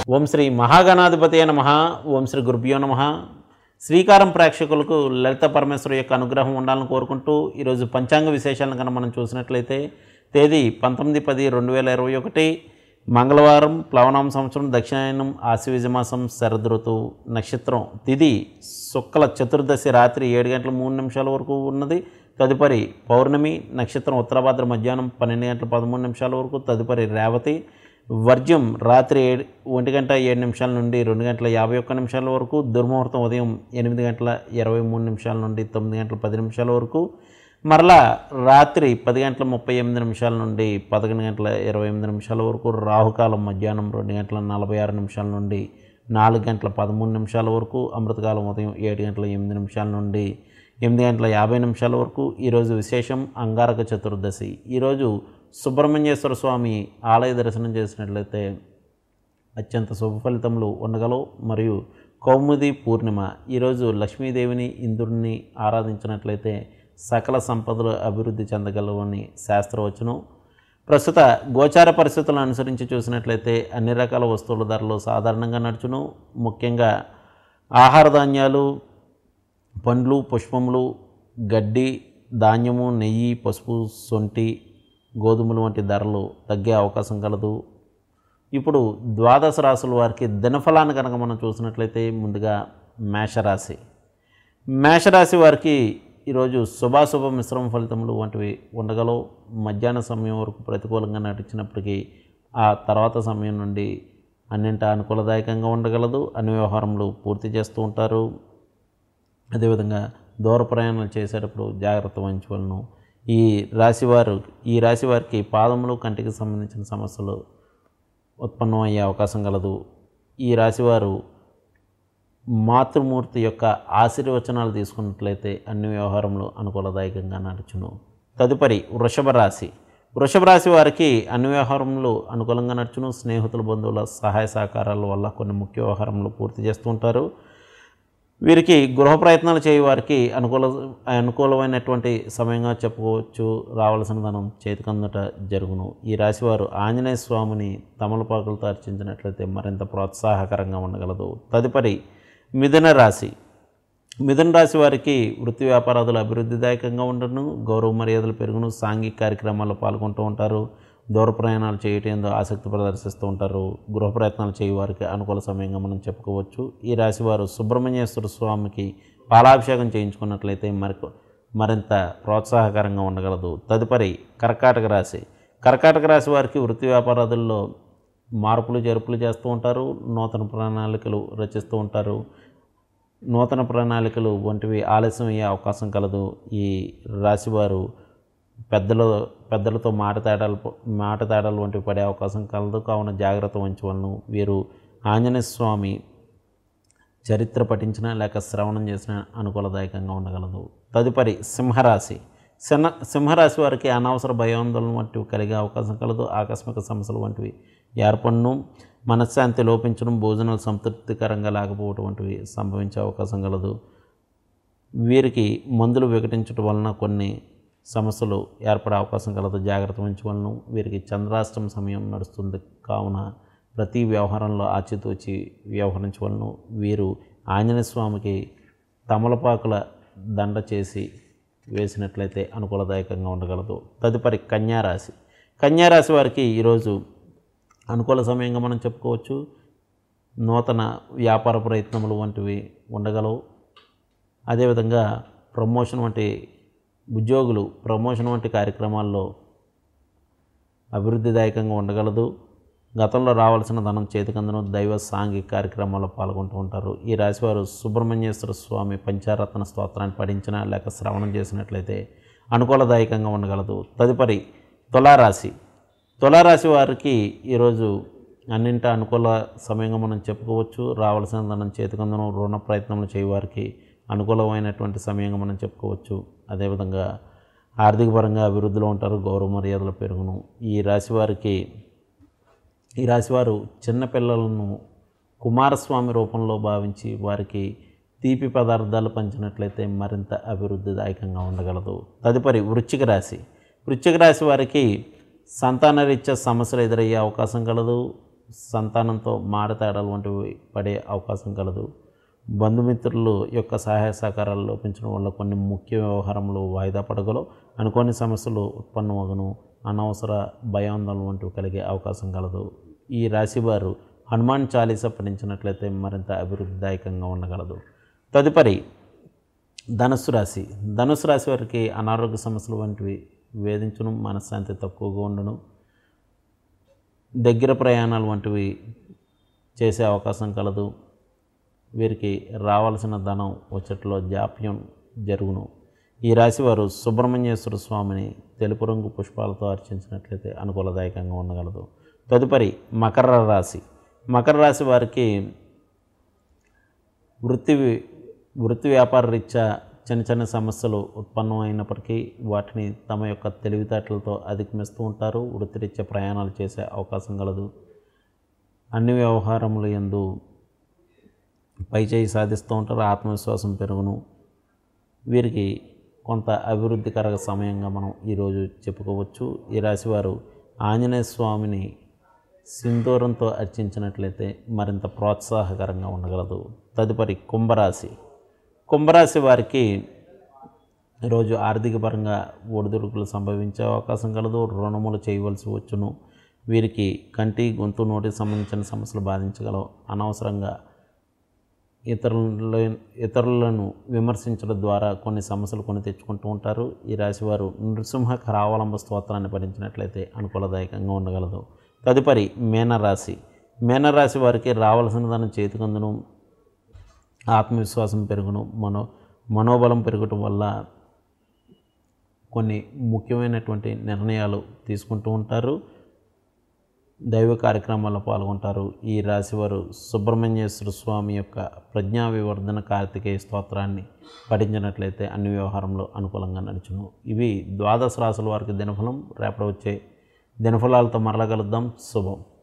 ఓం శ్రీ మహాగణాధిపతి నమ ఓం శ్రీ గురుభ్యో నమ శ్రీకారం ప్రేక్షకులకు లలిత పరమేశ్వరు యొక్క అనుగ్రహం ఉండాలని కోరుకుంటూ ఈరోజు పంచాంగ విశేషాలను కనుక మనం చూసినట్లయితే తేదీ పంతొమ్మిది పది రెండు వేల ఇరవై ఒకటి మంగళవారం ప్లవనామ సంవత్సరం దక్షిణాయనం ఆశీవిజ మాసం శరదృతువు నక్షత్రం తిది శుక్ల చతుర్దశి రాత్రి ఏడు గంటల మూడు నిమిషాల వరకు ఉన్నది తదుపరి పౌర్ణమి నక్షత్రం ఉత్తరాభాద్ర మధ్యాహ్నం పన్నెండు గంటల పదమూడు నిమిషాల వరకు తదుపరి రేవతి వర్జ్యం రాత్రి ఏడు ఒంటి గంట ఏడు నిమిషాల నుండి రెండు గంటల యాభై ఒక్క నిమిషాల వరకు దుర్ముహూర్తం ఉదయం ఎనిమిది గంటల ఇరవై మూడు నిమిషాల నుండి తొమ్మిది గంటల పది నిమిషాల వరకు మరలా రాత్రి పది గంటల ముప్పై ఎనిమిది నిమిషాల నుండి పదకొండు గంటల ఇరవై ఎనిమిది నిమిషాల వరకు రాహుకాలం మధ్యాహ్నం రెండు గంటల నలభై ఆరు నిమిషాల నుండి నాలుగు గంటల పదమూడు నిమిషాల వరకు అమృతకాలం ఉదయం ఏడు గంటల ఎనిమిది నిమిషాల నుండి ఎనిమిది గంటల యాభై నిమిషాల వరకు ఈరోజు విశేషం అంగారక చతుర్దశి ఈరోజు సుబ్రహ్మణ్యేశ్వర స్వామి ఆలయ దర్శనం చేసినట్లయితే అత్యంత శుభ ఫలితములు ఉండగలవు మరియు కౌముది పూర్ణిమ ఈరోజు లక్ష్మీదేవిని ఇంద్రుడిని ఆరాధించినట్లయితే సకల సంపదలు అభివృద్ధి చెందగలవని శాస్త్రవచనం ప్రస్తుత గోచార పరిస్థితులను అనుసరించి చూసినట్లయితే అన్ని రకాల వస్తువుల ధరలు సాధారణంగా నడుచును ముఖ్యంగా ఆహార ధాన్యాలు పండ్లు పుష్పములు గడ్డి ధాన్యము నెయ్యి పసుపు సొంటి గోధుమలు వంటి ధరలు తగ్గే అవకాశం కలదు ఇప్పుడు ద్వాదశ రాశుల వారికి దినఫలాన్ని కనుక మనం చూసినట్లయితే ముందుగా మేషరాశి మేషరాశి వారికి ఈరోజు శుభాశుభ మిశ్రమ ఫలితములు వంటివి ఉండగలవు మధ్యాహ్న సమయం వరకు ప్రతికూలంగా నటించినప్పటికీ ఆ తర్వాత సమయం నుండి అన్నింట అనుకూలదాయకంగా ఉండగలదు అన్ని వ్యవహారములు పూర్తి చేస్తూ ఉంటారు అదేవిధంగా దూర ప్రయాణాలు చేసేటప్పుడు జాగ్రత్త వహించవలను ఈ రాశివారు ఈ రాశి వారికి పాదములు కంటికి సంబంధించిన సమస్యలు ఉత్పన్నం అయ్యే అవకాశం కలదు ఈ రాశివారు మాతృమూర్తి యొక్క ఆశీర్వచనాలు తీసుకున్నట్లయితే అన్ని వ్యవహారంలో అనుకూలదాయకంగా నడుచును తదుపరి వృషభ రాశి వృషభ రాశి వారికి అన్ని వ్యవహారములు అనుకూలంగా నడుచును స్నేహితుల బంధువుల సహాయ సహకారాల వల్ల కొన్ని ముఖ్య వ్యవహారములు పూర్తి చేస్తూ ఉంటారు వీరికి గృహ ప్రయత్నాలు చేయ వారికి అనుకూల అనుకూలమైనటువంటి సమయంగా చెప్పుకోవచ్చు రావాల్సిన ధనం చేతికందట జరుగును ఈ రాశివారు ఆంజనేయ స్వామిని తమలపాకులతో అర్చించినట్లయితే మరింత ప్రోత్సాహకరంగా ఉండగలదు తదుపరి మిథున రాశి మిథున రాశి వారికి వృత్తి వ్యాపారాదులు అభివృద్ధిదాయకంగా ఉండను గౌరవ మర్యాదలు పెరుగును సాంఘిక కార్యక్రమాల్లో పాల్గొంటూ ఉంటారు దూర ప్రయాణాలు చేయటంలో ఆసక్తి ప్రదర్శిస్తూ ఉంటారు గృహ ప్రయత్నాలు చేయ వారికి అనుకూల సమయంగా మనం చెప్పుకోవచ్చు ఈ రాశి వారు సుబ్రహ్మణ్యేశ్వర స్వామికి పాలాభిషేకం చేయించుకున్నట్లయితే మరి మరింత ప్రోత్సాహకరంగా ఉండగలదు తదుపరి కర్కాటక రాశి కర్కాటక రాశి వారికి వృత్తి వ్యాపారాదుల్లో మార్పులు జరుపులు చేస్తూ ఉంటారు నూతన ప్రణాళికలు రచిస్తూ ఉంటారు నూతన ప్రణాళికలు వంటివి ఆలస్యం అయ్యే అవకాశం కలదు ఈ రాశివారు పెద్దల పెద్దలతో మాట తేడాలు మాట తేడాలు వంటివి పడే అవకాశం కలదు కావున జాగ్రత్త వహించవలను వీరు ఆంజనేయ స్వామి చరిత్ర పఠించిన లేక శ్రవణం చేసిన అనుకూలదాయకంగా ఉండగలదు తదుపరి సింహరాశి సింహ సింహరాశి వారికి అనవసర భయాందోళన వంటివి కలిగే అవకాశం కలదు ఆకస్మిక సమస్యలు వంటివి ఏర్పడను మనశ్శాంతి లోపించడం భోజనాలు సంతృప్తికరంగా లేకపోవడం వంటివి సంభవించే అవకాశం కలదు వీరికి మందులు వికటించడం వలన కొన్ని సమస్యలు ఏర్పడే అవకాశం కలదు జాగ్రత్త వహించవలను వీరికి చంద్రాష్టమ సమయం నడుస్తుంది కావున ప్రతి వ్యవహారంలో ఆచితూచి వ్యవహరించవలను వీరు ఆంజనేయ స్వామికి తమలపాకుల దండ చేసి వేసినట్లయితే అనుకూలదాయకంగా ఉండగలదు తదుపరి కన్యారాశి కన్యారాశి వారికి ఈరోజు అనుకూల సమయంగా మనం చెప్పుకోవచ్చు నూతన వ్యాపార ప్రయత్నములు వంటివి ఉండగలవు అదేవిధంగా ప్రమోషన్ వంటి ఉద్యోగులు ప్రమోషన్ వంటి కార్యక్రమాల్లో అభివృద్ధిదాయకంగా ఉండగలదు గతంలో రావాల్సిన ధనం చేతికందను దైవ సాంఘిక కార్యక్రమాల్లో పాల్గొంటూ ఉంటారు ఈ రాశివారు సుబ్రహ్మణ్యేశ్వర స్వామి పంచారత్న స్తోత్రాన్ని పఠించిన లేక శ్రవణం చేసినట్లయితే అనుకూలదాయకంగా ఉండగలదు తదుపరి తులారాశి తులారాశి వారికి ఈరోజు అన్నింట అనుకూల సమయంగా మనం చెప్పుకోవచ్చు రావాల్సిన ధనం చేతికందను రుణ ప్రయత్నములు చేయవారికి అనుకూలమైనటువంటి సమయంగా మనం చెప్పుకోవచ్చు అదేవిధంగా ఆర్థిక పరంగా అభివృద్ధిలో ఉంటారు గౌరవ మర్యాదలు పెరుగును ఈ రాశి వారికి ఈ రాశివారు చిన్నపిల్లలను కుమారస్వామి రూపంలో భావించి వారికి తీపి పదార్థాలు పంచినట్లయితే మరింత అభివృద్ధిదాయకంగా ఉండగలదు తదుపరి వృశ్చిక రాశి వృశ్చిక రాశి వారికి సంతానరీత్యా సమస్యలు ఎదురయ్యే అవకాశం కలదు సంతానంతో మారతేడాలు వంటివి పడే అవకాశం కలదు బంధుమిత్రులు యొక్క సహాయ సహకారాలు లోపించడం వల్ల కొన్ని ముఖ్య వ్యవహారంలో వాయిదా పడగలు అనుకోని సమస్యలు ఉత్పన్నమగను అనవసర భయాందోళన వంటివి కలిగే అవకాశం కలదు ఈ రాశి వారు హనుమాన్ చాలీస పఠించినట్లయితే మరింత అభివృద్ధిదాయకంగా ఉండగలదు తదుపరి ధనుసు రాశి ధనుసు రాశి వారికి అనారోగ్య సమస్యలు వంటివి వేధించడం మనశ్శాంతి తక్కువగా ఉండడం దగ్గర ప్రయాణాలు వంటివి చేసే అవకాశం కలదు వీరికి రావాల్సిన ధనం వచ్చట్లో జాప్యం జరుగును ఈ రాశి వారు సుబ్రహ్మణ్యేశ్వర స్వామిని తెలుపు రంగు పుష్పాలతో అర్చించినట్లయితే అనుకూలదాయకంగా ఉండగలదు తదుపరి మకర రాశి మకర రాశి వారికి వృత్తి వృత్తి వ్యాపార రీత్యా చిన్న చిన్న సమస్యలు ఉత్పన్నం అయినప్పటికీ వాటిని తమ యొక్క తెలివితేటలతో అధిగమిస్తూ ఉంటారు వృత్తిరీత్యా ప్రయాణాలు చేసే అవకాశం కలదు అన్ని వ్యవహారములు ఎందు పైచేయి సాధిస్తూ ఉంటారు ఆత్మవిశ్వాసం పెరుగును వీరికి కొంత అభివృద్ధికర సమయంగా మనం ఈరోజు చెప్పుకోవచ్చు ఈ రాశి వారు ఆంజనేయ స్వామిని సింధూరంతో అర్చించినట్లయితే మరింత ప్రోత్సాహకరంగా ఉండగలదు తదుపరి కుంభరాశి కుంభరాశి వారికి ఈరోజు ఆర్థిక పరంగా ఒడిదుడుకులు సంభవించే అవకాశం కలదు రుణములు చేయవలసి వచ్చును వీరికి కంటి గొంతు నోటికి సంబంధించిన సమస్యలు బాధించగలవు అనవసరంగా ఇతరుల ఇతరులను విమర్శించడం ద్వారా కొన్ని సమస్యలు కొని తెచ్చుకుంటూ ఉంటారు ఈ రాశివారు నృసింహ కరావలంబ స్తోత్రాన్ని పఠించినట్లయితే అనుకూలదాయకంగా ఉండగలదు తదుపరి మీనరాశి మీనరాశి వారికి రావాల్సిన దాని చేతికందును ఆత్మవిశ్వాసం పెరుగును మనో మనోబలం పెరగటం వల్ల కొన్ని ముఖ్యమైనటువంటి నిర్ణయాలు తీసుకుంటూ ఉంటారు దైవ కార్యక్రమాల్లో పాల్గొంటారు ఈ రాశివారు సుబ్రహ్మణ్యేశ్వర స్వామి యొక్క ప్రజ్ఞా వివర్ధన కార్తికేయ స్తోత్రాన్ని పఠించినట్లయితే అన్ని వ్యవహారంలో అనుకూలంగా నడుచును ఇవి ద్వాదశ రాశుల వారికి దినఫలం రేపటి వచ్చే దినఫలాలతో మరలా కలుద్దాం శుభం